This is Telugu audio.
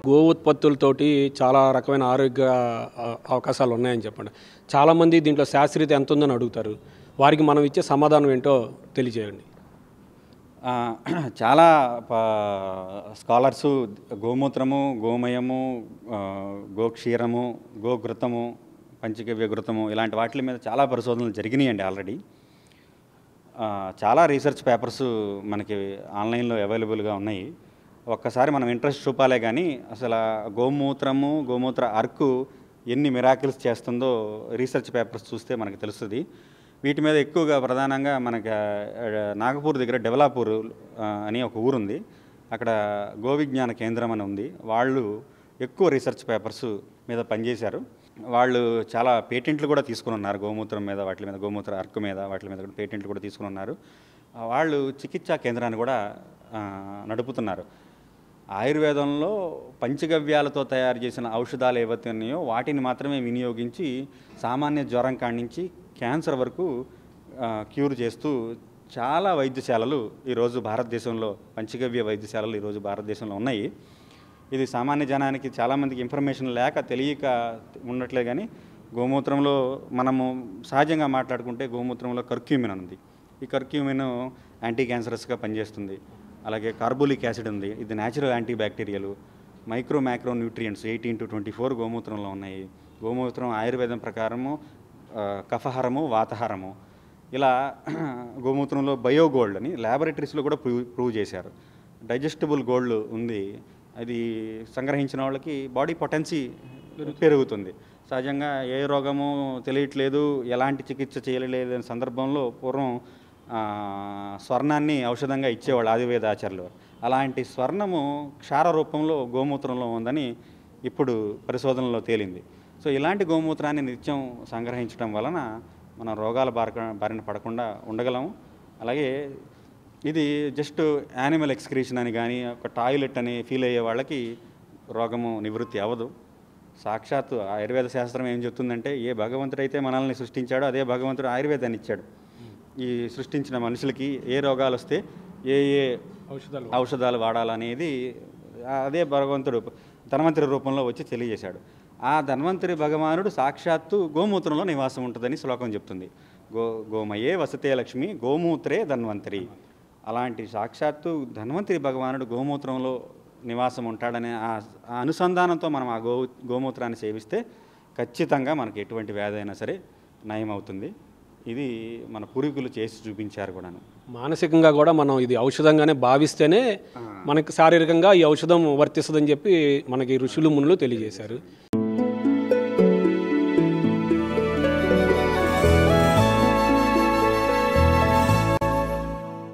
గో ఉత్పత్తులతోటి చాలా రకమైన ఆరోగ్య ఆ, అవకాశాలు ఉన్నాయని చెప్పండి చాలామంది దీంట్లో శాస్త్రీయత ఎంత ఉందని అడుగుతారు వారికి మనం ఇచ్చే సమాధానం ఏంటో తెలియజేయండి ఆ, చాలా స్కాలర్సు గోమూత్రము గోమయము ఆ, గోక్షీరము గోఘృతము పంచగవ్య ఘృతము ఇలాంటి వాటి మీద చాలా పరిశోధనలు జరిగినాయండి ఆల్రెడీ ఆ, చాలా రీసెర్చ్ పేపర్స్ మనకి ఆన్లైన్లో అవైలబుల్గా ఉన్నాయి ఒక్కసారి మనం ఇంట్రెస్ట్ చూపాలే కానీ అసలు ఆ గోమూత్రము గోమూత్ర అర్కు ఎన్ని మిరాకిల్స్ చేస్తుందో రీసెర్చ్ పేపర్స్ చూస్తే మనకు తెలుస్తుంది వీటి మీద ఎక్కువగా ప్రధానంగా మనకి ఆ, నాగపూర్ దగ్గర డెవలాపూర్ ఆ, అని ఒక ఊరుంది అక్కడ గోవిజ్ఞాన కేంద్రం అని ఉంది వాళ్ళు ఎక్కువ రీసెర్చ్ పేపర్స్ మీద పనిచేశారు వాళ్ళు చాలా పేటెంట్లు కూడా తీసుకుని ఉన్నారు గోమూత్రం మీద వాటి మీద గోమూత్ర అర్కు మీద వాటి మీద కూడా పేటెంట్లు కూడా తీసుకుని ఉన్నారు ఆ, వాళ్ళు చికిత్సా కేంద్రాన్ని కూడా ఆ, నడుపుతున్నారు ఆయుర్వేదంలో పంచగవ్యాలతో తయారు చేసిన ఔషధాలు ఏవైతే ఉన్నాయో వాటిని మాత్రమే వినియోగించి సామాన్య జ్వరం కాడి నుంచి క్యాన్సర్ వరకు ఆ, క్యూర్ చేస్తూ చాలా వైద్యశాలలు ఈరోజు భారతదేశంలో పంచగవ్య వైద్యశాలలు ఈరోజు భారతదేశంలో ఉన్నాయి ఇది సామాన్య జనానికి చాలామందికి ఇన్ఫర్మేషన్ లేక తెలియక ఉండట్లే కానీ గోమూత్రంలో మనము సహజంగా మాట్లాడుకుంటే గోమూత్రంలో కర్క్యూమిన్ ఉంది ఈ కర్క్యూమిన్ యాంటీ క్యాన్సరస్గా పనిచేస్తుంది అలాగే కార్బోలిక్ యాసిడ్ ఉంది ఇది natural anti bacterial micro macro nutrients eighteen to twenty four గోమూత్రంలో ఉన్నాయి గోమూత్రం ఆయుర్వేదం ప్రకారము ఆ, కఫహారము వాతహారము ఇలా గోమూత్రంలో బయోగోల్డ్ అని ల్యాబొరేటరీస్లో కూడా ప్రూవ్ ప్రూవ్ చేశారు డైజెస్టబుల్ గోల్డ్ ఉంది అది సంగ్రహించిన వాళ్ళకి బాడీ పొటెన్సీ పెరుగుతుంది సహజంగా ఏ రోగము తెలియట్లేదు ఎలాంటి చికిత్స చేయలేదు అనే సందర్భంలో పూర్వం ఆ, స్వర్ణాన్ని ఔషధంగా ఇచ్చేవాళ్ళు ఆదివేద ఆచార్యులు అలాంటి స్వర్ణము క్షార రూపంలో గోమూత్రంలో ఉందని ఇప్పుడు పరిశోధనలో తేలింది సో ఇలాంటి గోమూత్రాన్ని నిత్యం సంగ్రహించడం వలన మనం రోగాల బార బారిన పడకుండా ఉండగలము అలాగే ఇది జస్ట్ యానిమల్ ఎక్స్క్రీషన్ అని కానీ ఒక టాయిలెట్ అని ఫీల్ అయ్యే వాళ్ళకి రోగము నివృత్తి అవ్వదు సాక్షాత్తు ఆయుర్వేద శాస్త్రం ఏం చెప్తుందంటే ఏ భగవంతుడైతే మనల్ని సృష్టించాడో అదే భగవంతుడు ఆయుర్వేదాన్ని ఇచ్చాడు ఈ సృష్టించిన మనుషులకి ఏ రోగాలు వస్తే ఏ ఏ ఔషధాలు ఔషధాలు వాడాలనేది అదే భగవంతుడు ధన్వంతరి రూపంలో వచ్చి తెలియజేశాడు ఆ ధన్వంతరి భగవానుడు సాక్షాత్తు గోమూత్రంలో నివాసం ఉంటుందని శ్లోకం చెప్తుంది గో గోమయే వసతే లక్ష్మి గోమూత్రే ధన్వంతరి అలాంటి సాక్షాత్తు ధన్వంతరి భగవానుడు గోమూత్రంలో నివాసం ఉంటాడనే ఆ ఆ అనుసంధానంతో మనం ఆ గో గోమూత్రాన్ని సేవిస్తే ఖచ్చితంగా మనకి ఎటువంటి వ్యాధి అయినా సరే నయం అవుతుంది ఇది మన పూర్వీకులు చేసి చూపించారు కూడాను మానసికంగా కూడా మనం ఇది ఔషధంగానే భావిస్తేనే మనకి శారీరకంగా ఈ ఔషధం వర్తిస్తుందని చెప్పి మనకి ఋషులు మునులు తెలియజేశారు